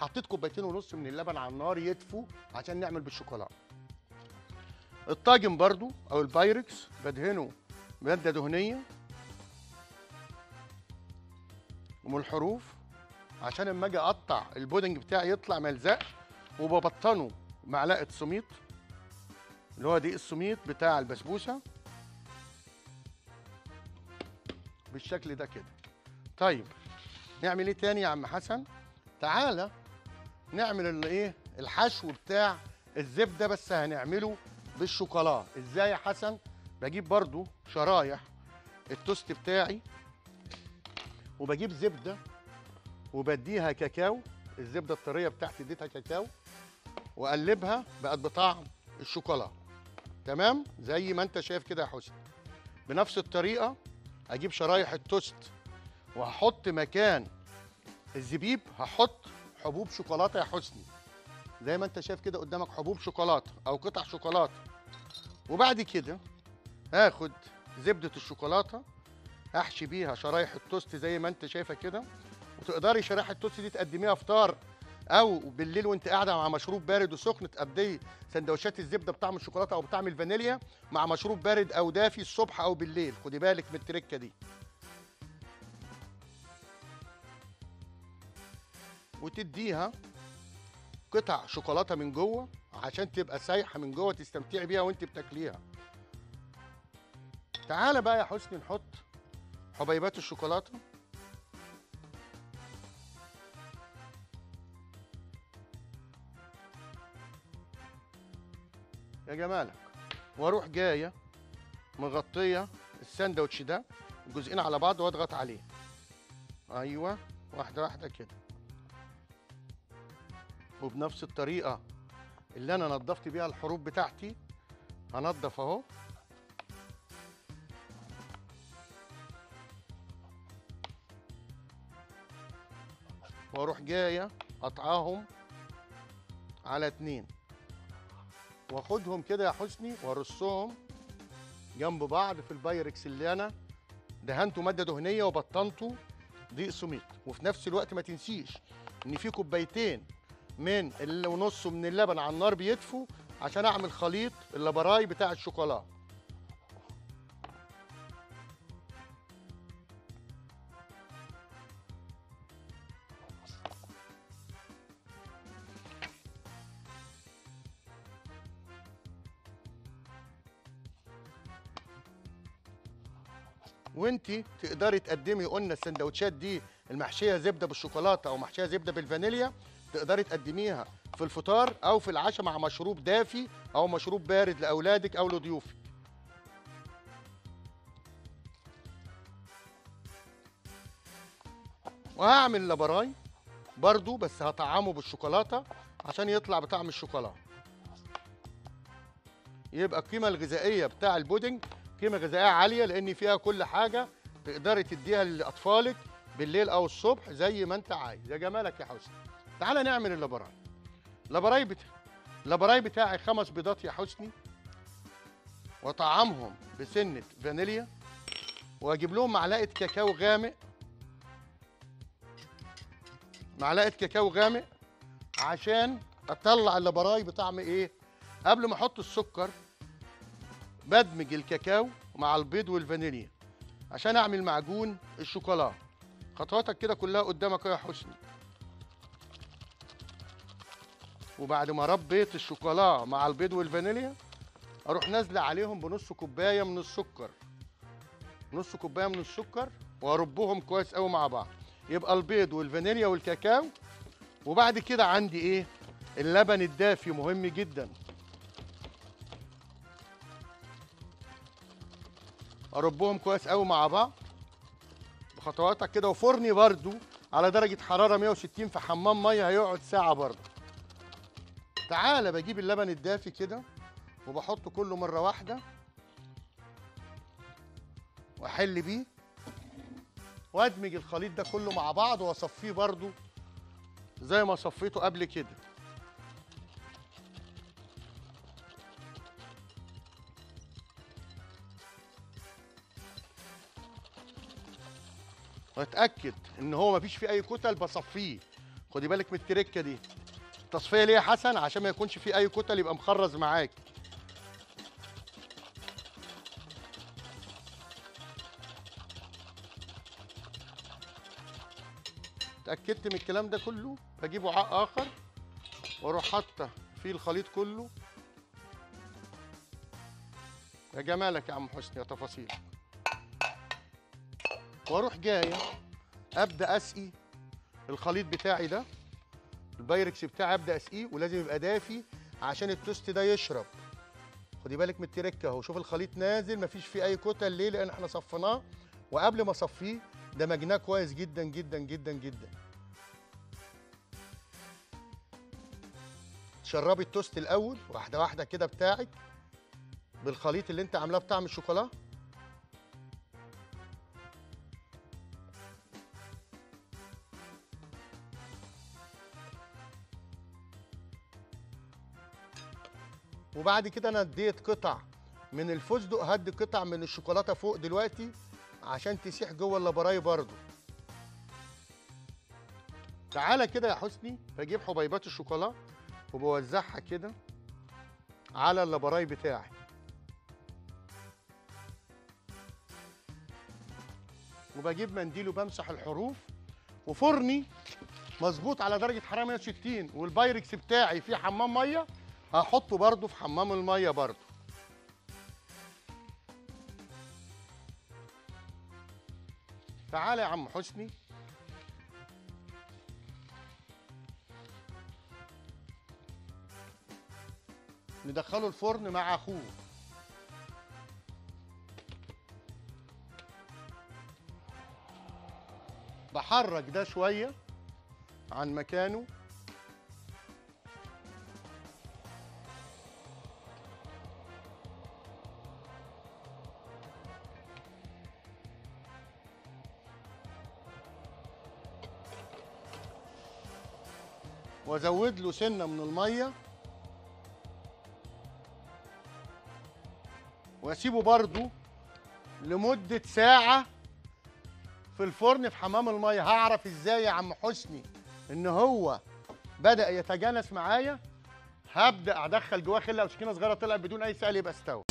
وحطيت كوبايتين ونص من اللبن على النار يدفوا عشان نعمل بالشوكولاته الطاجن برضو او البايركس بدهنه ماده دهنيه ومن الحروف عشان اما اجي اقطع البودنج بتاعي يطلع ملزق وببطنه معلقه سميط اللي هو دي السميط بتاع البسبوسه بالشكل ده كده طيب نعمل ايه تاني يا عم حسن تعالى نعمل الايه الحشو بتاع الزبده بس هنعمله بالشوكولا ازاي يا حسن بجيب برضو شرايح التوست بتاعي وبجيب زبده وبديها كاكاو الزبده الطريه بتاعتي اديتها كاكاو واقلبها بقت بطعم الشوكولا تمام زي ما انت شايف كده يا حسن بنفس الطريقه اجيب شرايح التوست وهحط مكان الزبيب هحط حبوب شوكولاته يا حسني زي ما انت شايف كده قدامك حبوب شوكولاته او قطع شوكولاته وبعد كده هاخد زبده الشوكولاته احشي بيها شرايح التوست زي ما انت شايفه كده وتقدري شرايح التوست دي تقدميها فطار او بالليل وانت قاعده مع مشروب بارد وسخن تقضي سندوتشات الزبده بطعم الشوكولاته او بطعم الفانيليا مع مشروب بارد او دافي الصبح او بالليل خدي بالك من التركه دي وتديها قطع شوكولاته من جوه عشان تبقى سايحه من جوه تستمتعي بيها وانت بتاكليها تعالى بقى يا حسني نحط حبيبات الشوكولاته يا جمالك واروح جايه مغطيه الساندوتش ده جزئين على بعض واضغط عليه ايوه واحده واحده كده وبنفس الطريقه اللي انا نظفت بيها الحروف بتاعتي هنضف اهو واروح جايه قطعاهم على اتنين واخدهم كده يا حسني وارصهم جنب بعض في البايركس اللي انا دهنته ماده دهنيه وبطنته دقيق سميط وفي نفس الوقت ما تنسيش ان في كوبايتين من اللي ونص من اللبن على النار بيدفوا عشان اعمل خليط اللبراي بتاع الشوكولا وانت تقدري تقدمي قلنا السندوتشات دي المحشيه زبده بالشوكولاته او محشيه زبده بالفانيليا تقدري تقدميها في الفطار او في العشاء مع مشروب دافي او مشروب بارد لاولادك او لضيوفك وهعمل لبراي برضو بس هطعمه بالشوكولاته عشان يطلع بطعم الشوكولاته يبقى القيمه الغذائيه بتاع البودنج قيمه غذائيه عاليه لان فيها كل حاجه تقدري تديها لاطفالك بالليل او الصبح زي ما انت عايز يا جمالك يا حسني تعالى نعمل اللبراي اللبراي بتا... اللبراي بتاعي خمس بيضات يا حسني واطعمهم بسنه فانيليا واجيب لهم معلقه كاكاو غامق معلقه كاكاو غامق عشان اطلع اللبراي بطعم ايه قبل ما احط السكر بدمج الكاكاو مع البيض والفانيليا عشان اعمل معجون الشوكولا خطواتك كده كلها قدامك يا حسني وبعد ما ربيت الشوكولا مع البيض والفانيليا اروح نازله عليهم بنص كوبايه من السكر نص كوبايه من السكر واربهم كويس قوي مع بعض يبقى البيض والفانيليا والكاكاو وبعد كده عندي ايه اللبن الدافي مهم جدا اربهم كويس قوي مع بعض بخطواتك كده وفرني برضو على درجة حرارة 160 في حمام مية هيقعد ساعة برضو تعالى بجيب اللبن الدافي كده وبحطه كله مرة واحدة واحل بيه وادمج الخليط ده كله مع بعض واصفيه برضو زي ما صفيته قبل كده واتاكد ان هو مفيش فيه اي كتل بصفيه خدي بالك من التركه دي التصفيه ليه يا حسن عشان ما يكونش في اي كتل يبقى مخرز معاك اتاكدت من الكلام ده كله بجيب وعاء اخر واروح حاطه فيه الخليط كله يا جمالك يا عم حسني يا تفاصيل واروح جايه ابدا اسقي الخليط بتاعي ده البايركس بتاعي ابدا اسقيه ولازم يبقى دافي عشان التوست ده يشرب خدي بالك من التركه اهو شوف الخليط نازل مفيش فيه اي كتل ليه لان احنا صفيناه وقبل ما اصفيه دمجناه كويس جدا جدا جدا جدا تشربي التوست الاول واحده واحده كده بتاعك بالخليط اللي انت عاملاه بطعم الشوكولا وبعد كده انا اديت قطع من الفستق هدي قطع من الشوكولاته فوق دلوقتي عشان تسيح جوه اللبراي برضو تعالى كده يا حسني بجيب حبيبات الشوكولا وبوزعها كده على اللبراي بتاعي وبجيب منديل وبمسح الحروف وفرني مظبوط على درجه حراره 160 والبايركس بتاعي فيه حمام ميه هحطه برضو في حمام الميه برضو تعالى يا عم حسني ندخله الفرن مع اخوه بحرك ده شويه عن مكانه وازود له سنه من الميه واسيبه برضو لمده ساعه في الفرن في حمام الميه هعرف ازاي يا عم حسني ان هو بدا يتجانس معايا هبدا ادخل جواه خله او سكينه صغيره طلعت بدون اي سائل يبقى استوى